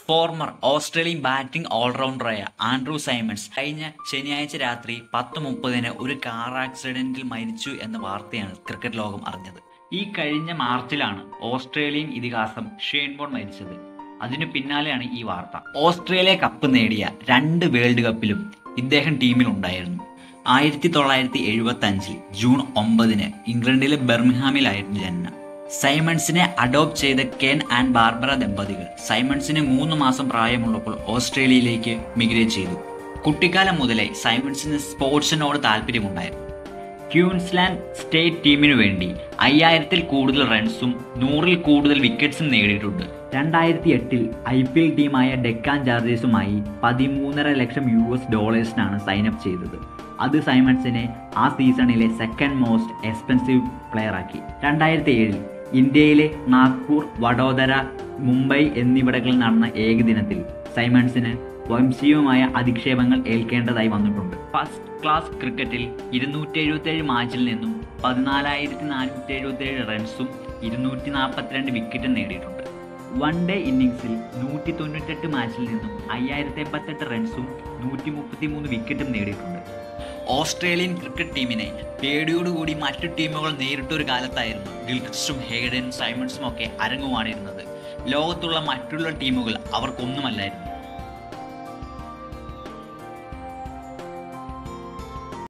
former Australian batting ഓൾറൗണ്ടറായ Andrew Symonds കഴിഞ്ഞ ശനിയാഴ്ച രാത്രി പത്ത് മുപ്പതിന് ഒരു കാർ ആക്സിഡന്റിൽ മരിച്ചു എന്ന വാർത്തയാണ് ക്രിക്കറ്റ് ലോകം അറിഞ്ഞത് ഈ കഴിഞ്ഞ മാർച്ചിലാണ് ഓസ്ട്രേലിയൻ ഇതിഹാസം ഷെയ്ൻബോൺ മരിച്ചത് അതിനു പിന്നാലെയാണ് ഈ വാർത്ത ഓസ്ട്രേലിയ കപ്പ് നേടിയ രണ്ട് വേൾഡ് കപ്പിലും ഇദ്ദേഹം ടീമിലുണ്ടായിരുന്നു ആയിരത്തി തൊള്ളായിരത്തി എഴുപത്തി അഞ്ചിൽ ജൂൺ ഒമ്പതിന് ഇംഗ്ലണ്ടിലെ ബെർമിഹാമിലായിരുന്നു ജനനം സൈമൺസിനെ അഡോപ്റ്റ് ചെയ്ത കെൻ ആൻഡ് ബാർബറ ദമ്പതികൾ സൈമൺസിന് മൂന്ന് മാസം പ്രായമുള്ളപ്പോൾ ഓസ്ട്രേലിയയിലേക്ക് മിഗ്രേറ്റ് ചെയ്തു കുട്ടിക്കാലം മുതലേ സൈമൺസിന് സ്പോർട്സിനോട് താല്പര്യമുണ്ടായിരുന്നു ക്യൂൻസ്ലാൻഡ് സ്റ്റേറ്റ് ടീമിനു വേണ്ടി അയ്യായിരത്തിൽ കൂടുതൽ റൺസും നൂറിൽ കൂടുതൽ വിക്കറ്റ്സും നേടിയിട്ടുണ്ട് രണ്ടായിരത്തി എട്ടിൽ ഐ പി എൽ ടീമായ ഡെക്കാൻ ചാർജേഴ്സുമായി പതിമൂന്നര ലക്ഷം യു എസ് ഡോളേഴ്സിനാണ് സൈനപ്പ് ചെയ്തത് അത് സൈമൺസിനെ ആ സീസണിലെ സെക്കൻഡ് മോസ്റ്റ് എക്സ്പെൻസീവ് പ്ലെയർ ആക്കി രണ്ടായിരത്തി ഏഴിൽ ഇന്ത്യയിലെ നാഗ്പൂർ വഡോദര മുംബൈ എന്നിവിടങ്ങളിൽ നടന്ന ഏകദിനത്തിൽ സൈമൺസിന് വംശീയമായ അധിക്ഷേപങ്ങൾ ഏൽക്കേണ്ടതായി വന്നിട്ടുണ്ട് ഫസ്റ്റ് ക്ലാസ് ക്രിക്കറ്റിൽ ഇരുന്നൂറ്റി എഴുപത്തേഴ് മാച്ചിൽ നിന്നും പതിനാലായിരത്തി നാനൂറ്റി എഴുപത്തേഴ് റൺസും ഇരുന്നൂറ്റി നാൽപ്പത്തിരണ്ട് വിക്കറ്റും നേടിയിട്ടുണ്ട് വൺ ഡേ ഇന്നിങ്സിൽ നൂറ്റി തൊണ്ണൂറ്റെട്ട് മാച്ചിൽ നിന്നും അയ്യായിരത്തി എൺപത്തെട്ട് റൺസും നൂറ്റി മുപ്പത്തി മൂന്ന് വിക്കറ്റും നേടിയിട്ടുണ്ട് ഓസ്ട്രേലിയൻ ക്രിക്കറ്റ് ടീമിനെ പേടിയോടുകൂടി മറ്റു ടീമുകൾ നേരിട്ടൊരു കാലത്തായിരുന്നു ഗിൽക്രിസ്റ്റും ഹേഡനും സൈമൺസും ഒക്കെ അരങ്ങുവാണിരുന്നത് ലോകത്തുള്ള മറ്റുള്ള ടീമുകൾ അവർക്കൊന്നുമല്ലായിരുന്നു